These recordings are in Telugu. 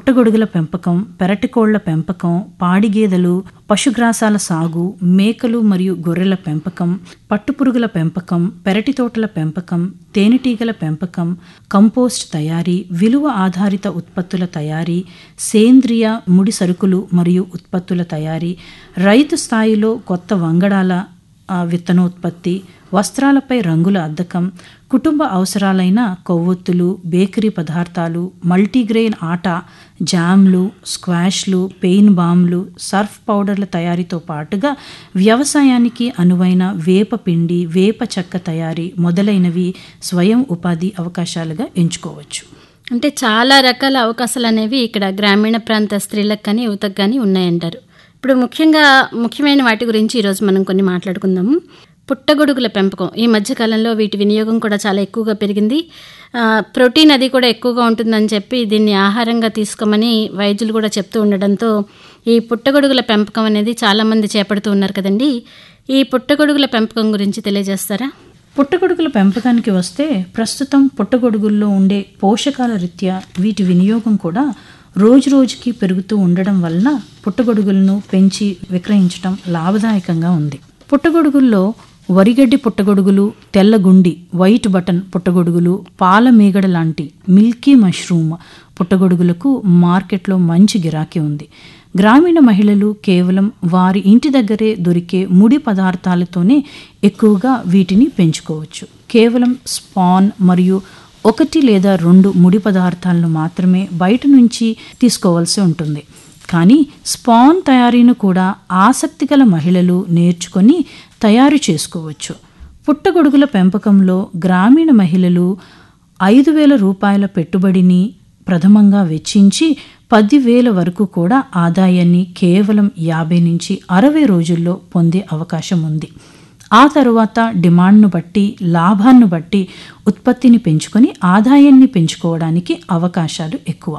పుట్టగొడుగుల పెంపకం పెరటికోళ్ల పెంపకం పాడిగేదెలు పశుగ్రాసాల సాగు మేకలు మరియు గొర్రెల పెంపకం పట్టుపురుగుల పెంపకం పెరటి తోటల పెంపకం తేనెటీగల పెంపకం కంపోస్ట్ తయారీ విలువ ఆధారిత ఉత్పత్తుల తయారీ సేంద్రియ ముడి సరుకులు మరియు ఉత్పత్తుల తయారీ రైతు స్థాయిలో కొత్త వంగడాల ఆ, విత్తనోత్పత్తి వస్త్రాలపై రంగుల అద్దకం కుటుంబ అవసరాలైన కొవ్వొత్తులు బేకరీ పదార్థాలు మల్టీగ్రెయిన్ ఆట జామ్లు స్క్వాష్లు పెయిన్ బామ్లు సర్ఫ్ పౌడర్ల తయారీతో పాటుగా వ్యవసాయానికి అనువైన వేప పిండి వేప చెక్క తయారీ మొదలైనవి స్వయం ఉపాధి అవకాశాలుగా ఎంచుకోవచ్చు అంటే చాలా రకాల అవకాశాలు అనేవి ఇక్కడ గ్రామీణ ప్రాంత స్త్రీలకు కానీ యువతకు కానీ ఉన్నాయంటారు ఇప్పుడు ముఖ్యంగా ముఖ్యమైన వాటి గురించి ఈరోజు మనం కొన్ని మాట్లాడుకుందాము పుట్టగొడుగుల పెంపకం ఈ మధ్యకాలంలో వీటి వినియోగం కూడా చాలా ఎక్కువగా పెరిగింది ఆ, ప్రోటీన్ అది కూడా ఎక్కువగా ఉంటుందని చెప్పి దీన్ని ఆహారంగా తీసుకోమని వైద్యులు కూడా చెప్తూ ఉండడంతో ఈ పుట్టగొడుగుల పెంపకం అనేది చాలామంది చేపడుతూ ఉన్నారు కదండి ఈ పుట్టగొడుగుల పెంపకం గురించి తెలియజేస్తారా పుట్టగొడుగుల పెంపకానికి వస్తే ప్రస్తుతం పుట్టగొడుగుల్లో ఉండే పోషకాల రీత్యా వీటి వినియోగం కూడా రోజు రోజుకి పెరుగుతూ ఉండడం వలన పుట్టగొడుగులను పెంచి విక్రయించడం లాభదాయకంగా ఉంది పుట్టగొడుగుల్లో వరిగడ్డి పుట్టగొడుగులు తెల్లగుండి వైట్ బటన్ పుట్టగొడుగులు పాల మీగడ లాంటి మిల్కీ మష్రూమ్ పుట్టగొడుగులకు మార్కెట్లో మంచి గిరాకీ ఉంది గ్రామీణ మహిళలు కేవలం వారి ఇంటి దగ్గరే దొరికే ముడి పదార్థాలతోనే ఎక్కువగా వీటిని పెంచుకోవచ్చు కేవలం స్పాన్ మరియు ఒకటి లేదా రెండు ముడి పదార్థాలను మాత్రమే బయట నుంచి తీసుకోవాల్సి ఉంటుంది కానీ స్పాన్ తయారీని కూడా ఆసక్తి గల మహిళలు నేర్చుకొని తయారు చేసుకోవచ్చు పుట్టగొడుగుల పెంపకంలో గ్రామీణ మహిళలు ఐదు వేల రూపాయల పెట్టుబడిని ప్రథమంగా వెచ్చించి పదివేల వరకు కూడా ఆదాయాన్ని కేవలం యాభై నుంచి అరవై రోజుల్లో పొందే అవకాశం ఉంది ఆ తరువాత డిమాండ్ను బట్టి లాభాన్ని బట్టి ఉత్పత్తిని పెంచుకొని ఆదాయాన్ని పెంచుకోవడానికి అవకాశాలు ఎక్కువ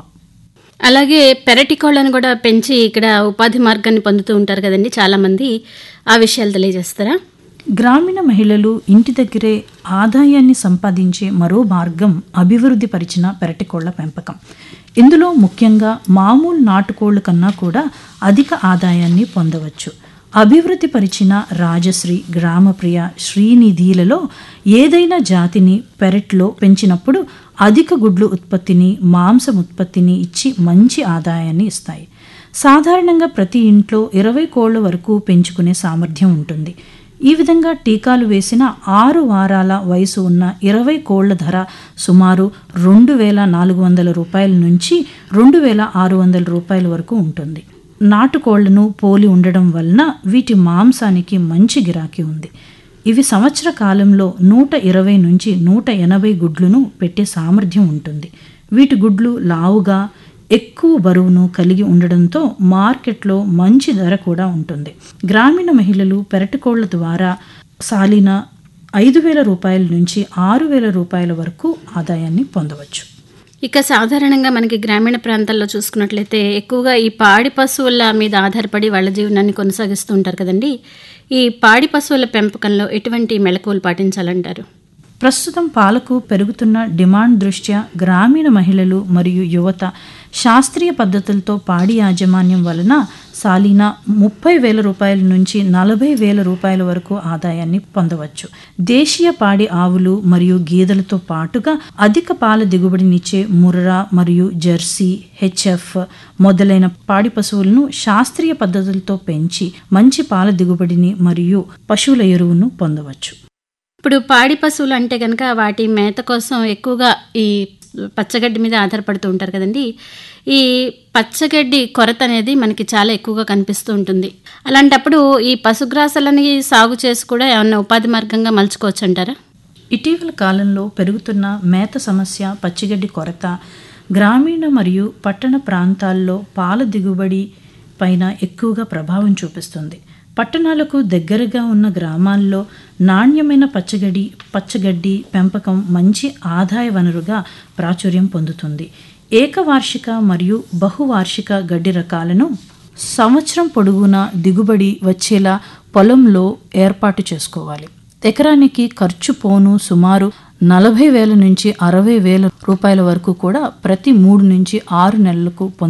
అలాగే పెరటి కోళ్ళను కూడా పెంచి ఇక్కడ ఉపాధి మార్గాన్ని పొందుతూ ఉంటారు కదండి చాలామంది ఆ విషయాలు తెలియజేస్తారా గ్రామీణ మహిళలు ఇంటి దగ్గరే ఆదాయాన్ని సంపాదించే మరో మార్గం అభివృద్ధి పరిచిన పెరటికోళ్ల పెంపకం ఇందులో ముఖ్యంగా మామూలు నాటుకోళ్ల కన్నా కూడా అధిక ఆదాయాన్ని పొందవచ్చు అభివృద్ధి పరిచిన రాజశ్రీ గ్రామప్రియ శ్రీనిధిలలో ఏదైనా జాతిని పెరట్లో పెంచినప్పుడు అధిక గుడ్లు ఉత్పత్తిని మాంసం ఉత్పత్తిని ఇచ్చి మంచి ఆదాయాన్ని ఇస్తాయి సాధారణంగా ప్రతి ఇంట్లో ఇరవై కోళ్ల వరకు పెంచుకునే సామర్థ్యం ఉంటుంది ఈ విధంగా టీకాలు వేసిన ఆరు వారాల వయసు ఉన్న ఇరవై కోళ్ల ధర సుమారు రెండు వేల నాలుగు వందల రూపాయల నుంచి రెండు వేల ఆరు వందల రూపాయల వరకు ఉంటుంది నాటుకోళ్లను పోలి ఉండడం వలన వీటి మాంసానికి మంచి గిరాకీ ఉంది ఇవి సంవత్సర కాలంలో నూట ఇరవై నుంచి నూట ఎనభై గుడ్లను పెట్టే సామర్థ్యం ఉంటుంది వీటి గుడ్లు లావుగా ఎక్కువ బరువును కలిగి ఉండడంతో మార్కెట్లో మంచి ధర కూడా ఉంటుంది గ్రామీణ మహిళలు పెరటికోళ్ల ద్వారా సాలిన ఐదు వేల రూపాయల నుంచి ఆరు వేల రూపాయల వరకు ఆదాయాన్ని పొందవచ్చు ఇక సాధారణంగా మనకి గ్రామీణ ప్రాంతాల్లో చూసుకున్నట్లయితే ఎక్కువగా ఈ పాడి పశువుల మీద ఆధారపడి వాళ్ళ జీవనాన్ని కొనసాగిస్తూ ఉంటారు కదండి ఈ పాడి పశువుల పెంపకంలో ఎటువంటి మెళకువలు పాటించాలంటారు ప్రస్తుతం పాలకు పెరుగుతున్న డిమాండ్ దృష్ట్యా గ్రామీణ మహిళలు మరియు యువత శాస్త్రీయ పద్ధతులతో పాడి యాజమాన్యం వలన సాలీనా ముప్పై వేల రూపాయల నుంచి నలభై వేల రూపాయల వరకు ఆదాయాన్ని పొందవచ్చు దేశీయ పాడి ఆవులు మరియు గేదెలతో పాటుగా అధిక పాల దిగుబడినిచ్చే ముర్రా మరియు జెర్సీ హెచ్ఎఫ్ మొదలైన పాడి పశువులను శాస్త్రీయ పద్ధతులతో పెంచి మంచి పాల దిగుబడిని మరియు పశువుల ఎరువును పొందవచ్చు ఇప్పుడు పాడి పశువులు అంటే కనుక వాటి మేత కోసం ఎక్కువగా ఈ పచ్చగడ్డి మీద ఆధారపడుతూ ఉంటారు కదండి ఈ పచ్చగడ్డి కొరత అనేది మనకి చాలా ఎక్కువగా కనిపిస్తూ ఉంటుంది అలాంటప్పుడు ఈ పశుగ్రాసాలని సాగు చేసి కూడా ఏమన్నా ఉపాధి మార్గంగా మలుచుకోవచ్చు అంటారా ఇటీవల కాలంలో పెరుగుతున్న మేత సమస్య పచ్చిగడ్డి కొరత గ్రామీణ మరియు పట్టణ ప్రాంతాల్లో పాల దిగుబడి పైన ఎక్కువగా ప్రభావం చూపిస్తుంది పట్టణాలకు దగ్గరగా ఉన్న గ్రామాల్లో నాణ్యమైన పచ్చగడ్డి పచ్చగడ్డి పెంపకం మంచి ఆదాయ వనరుగా ప్రాచుర్యం పొందుతుంది ఏకవార్షిక మరియు బహువార్షిక గడ్డి రకాలను సంవత్సరం పొడుగునా దిగుబడి వచ్చేలా పొలంలో ఏర్పాటు చేసుకోవాలి ఎకరానికి ఖర్చు పోను సుమారు నలభై వేల నుంచి అరవై వేల రూపాయల వరకు కూడా ప్రతి మూడు నుంచి ఆరు నెలలకు పొంద